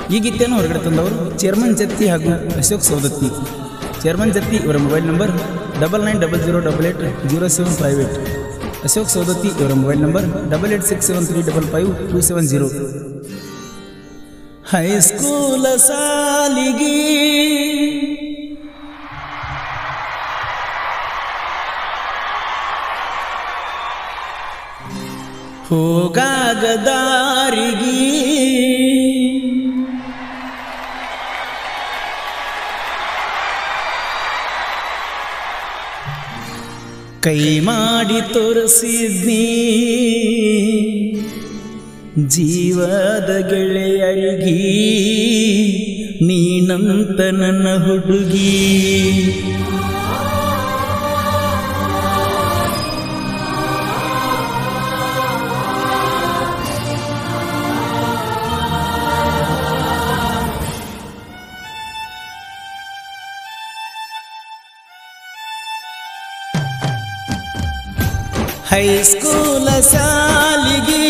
ಈ ಗೀತೆಯನ್ನು ಹೊರಗಡೆ ತಂದವರು ಚೇರ್ಮನ್ ಜತ್ತಿ ಹಾಗೂ ಅಶೋಕ್ ಸೌದತ್ತಿ ಚೇರ್ಮನ್ ಜತ್ತಿ ಇವರ mobile number double nine double zero double eight zero seven five eight Ashok Saundatti ಇವರ mobile number double eight six seven three double five two seven zero ಹೈಸ್ಕೂಲ ಸಾಲಿಗೆ ಹೋಗಾಗ ದಾರಿಗೆ ಕೈ ಮಾಡಿ ತೋರಿಸಿದ್ನಿ ಜೀವದ ಗೆಳೆಯರಿಗಿ ನೀನಂತ ನನ್ನ ಹುಡುಗಿ ಹೈಸ್ಕೂಲ ಸಾಲಿಗೆ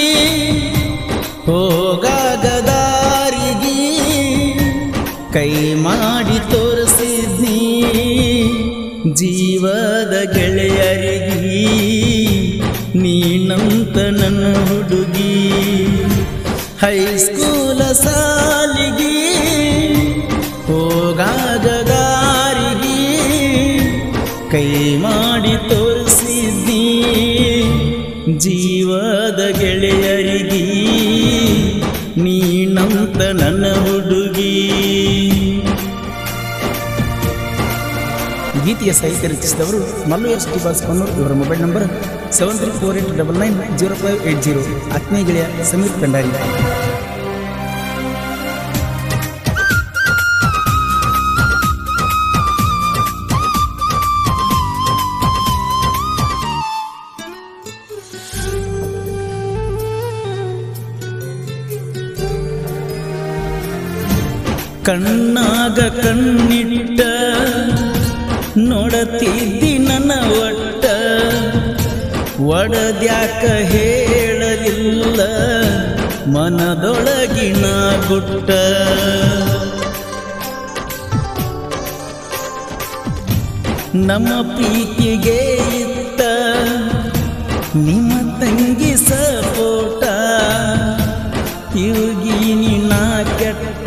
ಹೋಗಾಗ ದಾರಿಗೆ ಕೈ ಮಾಡಿ ತೋರಿಸಿದ್ನಿ ಜೀವದ ಗೆಳೆಯರಿಗಿ ನೀನಂತ ನನ್ನ ಹುಡುಗಿ ಹೈಸ್ಕೂಲ ಸಾಲಿಗೆ ಹೋಗಾಗ ದಾರಿಗೆ ಕೈ ಮಾಡಿ ತೋರಿಸಿದ್ನಿ ಜೀವದ ಗೆಳೆಯರಿಗಿ ನೀನಂತ ನನ್ನ ಹುಡುಗಿ ಗೀತೆಯ ಸಾಹಿತ್ಯ ರಚಿಸಿದವರು Mallu S T boss Kannur ಇವರ mobile number seven three four eight double nine zero five eight zero ಆತ್ಮೀಯ ಗೆಳೆಯ ಸಮೀರ್ ಭಂಡಾರಿ ಕಣ್ಣಾಗ ಕಣ್ಣಿಟ್ಟ ನೋಡತಿದ್ದಿ ನನ್ನ ಒಟ್ಟ ಒಡದ್ಯಾಕ ಹೇಳಲಿಲ್ಲ ಮನದೊಳಗಿನ ಗುಟ್ಟ ನಮ್ಮ ಪ್ರೀತಿಗೆ ಇತ್ತ ನಿಮ್ಮ ತಂಗಿ ಸಪೋಟ ತಿರುಗಿ ನಿನ್ನ ಕೆಟ್ಟ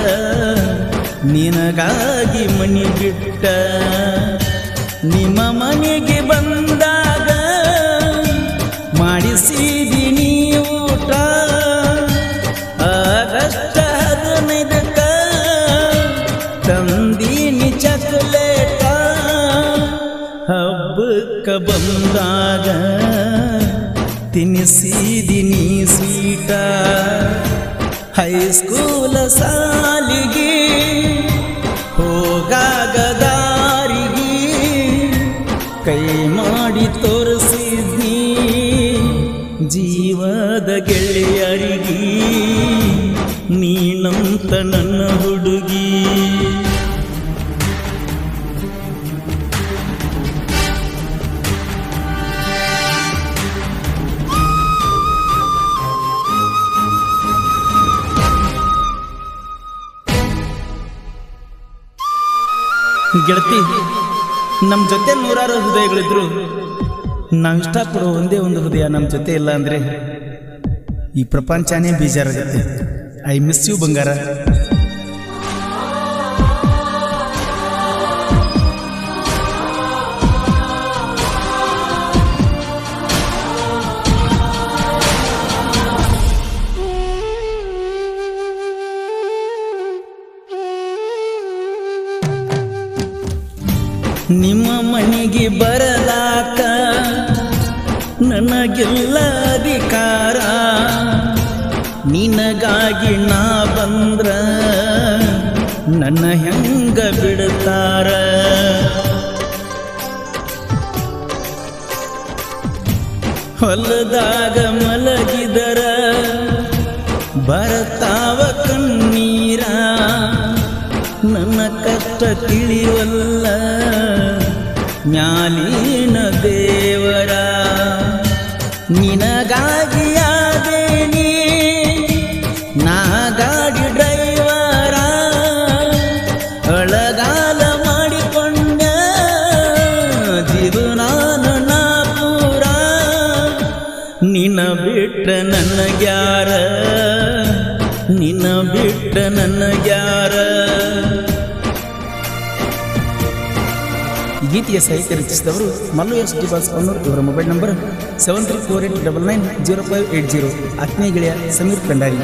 ನಿನಗಾಗಿ ಮನಿ ಬಿಟ್ಟ ನಿಮ್ಮ ಮನೆಗೆ ಬಂದಾಗ ಮಾಡಿಸಿದಿನಿ ಊಟ ಆಗಷ್ಟ ಹದಿನೈದಕ್ಕ ತಂದೀನಿ ಚಕಲೇಟ ಹಬ್ಬಕ್ಕ ಬಂದಾಗ ತಿನಿಸಿದಿನಿ ಸ್ವೀಟ ಹೈಸ್ಕೂಲ ಸಾಲಿಗೆ ಹೋಗಾಗ ದಾರಿಗೆ ಕೈ ಮಾಡಿ ತೋರಿಸಿದ್ನಿ ಜೀವದ ಗೆಳೆಯರಿಗಿ ನೀನಂತ ನನ್ನ ಹುಡುಗಿ ಗೆಳತಿ ನಮ್ಮ ಜೊತೆ ನೂರಾರು ಹೃದಯಗಳಿದ್ರು ನಾವು ಇಷ್ಟಪಡೋ ಒಂದೇ ಒಂದು ಹೃದಯ ನಮ್ಮ ಜೊತೆ ಇಲ್ಲ ಅಂದರೆ ಈ ಪ್ರಪಂಚನೇ ಬೇಜಾರಾಗುತ್ತೆ ಐ ಮಿಸ್ ಯು ಬಂಗಾರ ನಿಮ್ಮ ಮನೆಗೆ ಬರಲಾಕ ನನಗಿಲ್ಲ ಅಧಿಕಾರ ನಿನಗಾಗಿ ನಾ ಬಂದ್ರ ನನ್ನ ಹೆಂಗ ಬಿಡ್ತಾರ ಹೊಲದಾಗ ಮಲಗಿದರ ಬರ್ತಾವ ಕಣ್ಣೀರ ನನ್ನ ಕಷ್ಟ ತಿಳಿವಲ್ಲ ಮ್ಯಾಲಿನ ದೇವರ ನಿನಗಾಗಿ ಆದೇನಿ ನಾ ಗಾಡಿ ಡ್ರೈವರ ನಿನ್ನ ಬಿಟ್ಟ ನನಗ್ಯಾರ ಈ ಗೀತೆಯ ಸಾಹಿತ್ಯ ರಚಿಸಿದವರು Mallu S D boss Kannur ಇವರ mobile number seven three four eight double nine zero five eight zero ಆತ್ಮೀಯ ಗೆಳೆಯ ಸಮೀರ್ ಕಂಡಾರಿ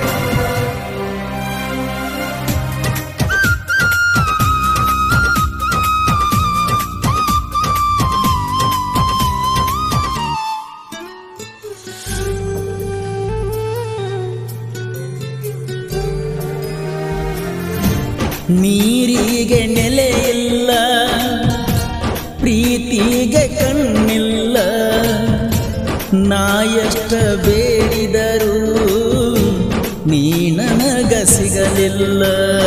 ನೀರಿಗೆ ನೆಲೆ ಇಲ್ಲ ಪ್ರೀತಿಗೆ ಕಣ್ಣಿಲ್ಲ ನಾ ಎಷ್ಟ ಬೇಡಿದರು ನೀ ನನಗ ಸಿಗಲಿಲ್ಲ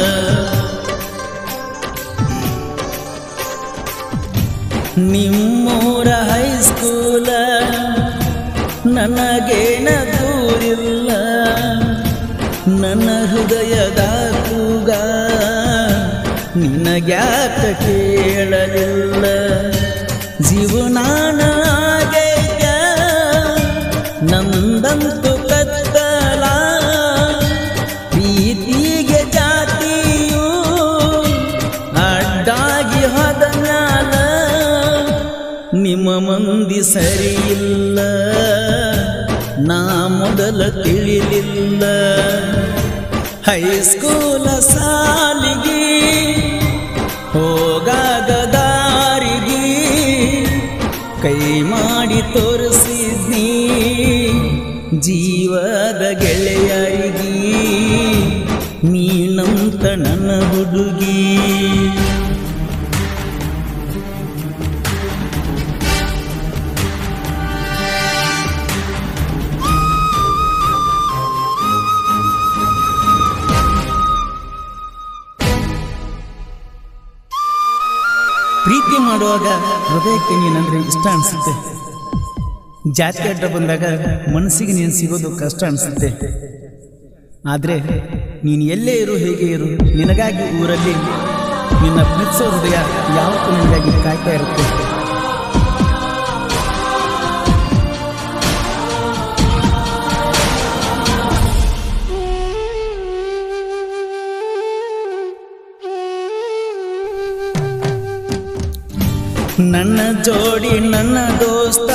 ನಿಮ್ಮೂರ ಹೈಸ್ಕೂಲ ನನಗೇನ ದೂರಿಲ್ಲ ನನ್ನ ಹೃದಯದ ಕೂಗ ನಿನಗ್ಯಾಕ ಕೇಳಲಿಲ್ಲ ಜೀವನಾನ ಆಗೈತ ನಂದಂತು ಕತ್ತಲ ಪ್ರೀತಿಗೆ ಜಾತಿಯು ಅಡ್ಡಾಗಿ ಹೋದ ಮ್ಯಾಲ ನಿಮ್ಮ ಮಂದಿ ಸರಿಯಿಲ್ಲ ನಾ ಮೊದಲ ತಿಳಿಲಿಲ್ಲ ಹೈಸ್ಕೂಲ ಸಾಲಿಗೆ ಹೋಗಾಗ ದಾರಿಗೆ ಕೈ ಮಾಡಿ ತೋರಿಸಿದ್ನಿ ಜೀವದ ಗೆಳೆಯರಿಗೆ ನೀನಂತ ನನ್ನ ಹುಡುಗಿ ಪ್ರೀತಿ ಮಾಡುವಾಗ ಹೃದಯಕ್ಕೆ ನೀನಂದ್ರೆ ಇಷ್ಟ ಅನಿಸುತ್ತೆ ಜಾತಿ ಅಡ್ಡ ಬಂದಾಗ ಮನಸ್ಸಿಗೆ ನೀನು ಸಿಗೋದು ಕಷ್ಟ ಅನಿಸುತ್ತೆ ಆದರೆ ನೀನು ಎಲ್ಲೇ ಇರು ಹೇಗೆ ಇರು ನಿನಗಾಗಿ ಊರಲ್ಲಿ ನಿನ್ನ ಪ್ರೀತಿಸೋ ಹೃದಯ ಯಾವತ್ತೂ ನಿನಗಾಗಿ ಕಾಯ್ತಾ ಇರುತ್ತೆ ನನ್ನ ಜೋಡಿ ನನ್ನ ದೋಸ್ತ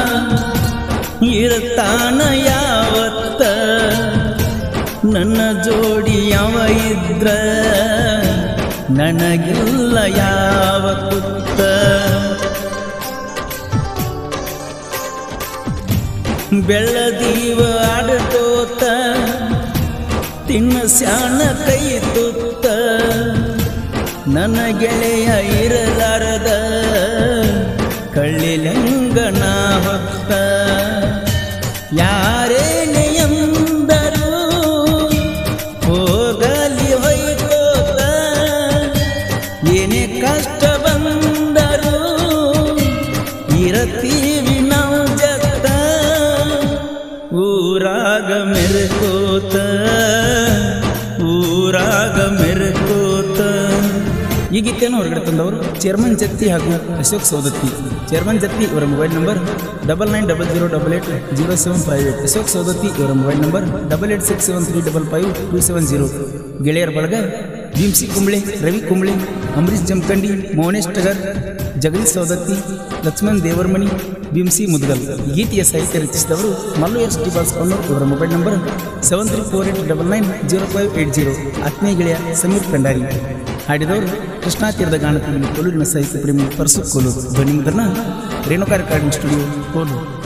ಇರ್ತಾನ ಯಾವತ್ತ ನನ್ನ ಜೋಡಿ ಯಾವ ಇದ್ರ ನನಗಿಲ್ಲ ಯಾವ ಕುತ್ತ ಬೆಳ್ಳದೀವ ಆಡ್ಕೋತ ತಿನ್ನ ಸ್ಯಾಣ ಕೈ ತುತ್ತ ನನ್ನ ಗೆಳೆಯ ಇರಲಾರದ ಕಳ್ಳಿಲಂಗನ ಹೊತ್ತ ಯಾರೇನೆ ಎಂದರು ಹೋಗಲಿ ಹೊಯ್ಕೋತ ಏನೇ ಕಷ್ಟ ಬಂದರು ಇರತೀವಿ ನಾವು ಜತ್ತ ಊರಾಗ ಮೆರಕೋತ ಊರಾಗ ಮೆರಕೋತ ಈ ಗೀತೆಯನ್ನು ಹೊರಗಡೆ ತಂದವರು ಚೇರ್ಮನ್ ಜತ್ತಿ ಹಾಗೂ ಅಶೋಕ್ ಸೌದತ್ತಿ ಚೇರ್ಮನ್ ಜತ್ತಿ ಇವರ mobile number double nine double zero double eight zero seven five eight Ashok Saundatti ಇವರ mobile number double eight six seven three double five two seven zero ಗೆಳೆಯರ ಬಳಗ ಭೀಮ್ಸಿ ಕುಂಬ್ಳೆ ರವಿ ಕುಂಬ್ಳೆ ಅಂಬರೀಶ್ ಜಮಖಂಡಿ ಮೌನೇಶ್ ಟಗರ್ ಜಗದೀಶ್ ಸೌದತ್ತಿ ಲಕ್ಷ್ಮಣ್ ದೇವರಮಣಿ ಭೀಮ್ಸಿ ಮುದ್ಗಲ್ ಗೀತೆಯ ಸಾಹಿತ್ಯ ರಚಿಸಿದವರು Mallu S D boss Kannur ಇವರ mobile number seven three four eight double nine zero five eight zero ಆತ್ಮೀಯ ಗೆಳೆಯ ಸಮೀರ್ ಕಂಡಾರಿ ಹಾಡಿದವರು ಕೃಷ್ಣಾ ತೀರದ ಗಾನದಲ್ಲಿ ಕೋಲೂರಿನ ಸಾಹಿತ್ಯ ಪ್ರೇಮಿ ಪರಸು ಕೋಲೂರು ಧ್ವನಿ ಮುದ್ರಣ ರೇಣುಕಾ ರೆಕಾರ್ಡಿಂಗ್ ಸ್ಟುಡಿಯೋ ಕೋಲೂರು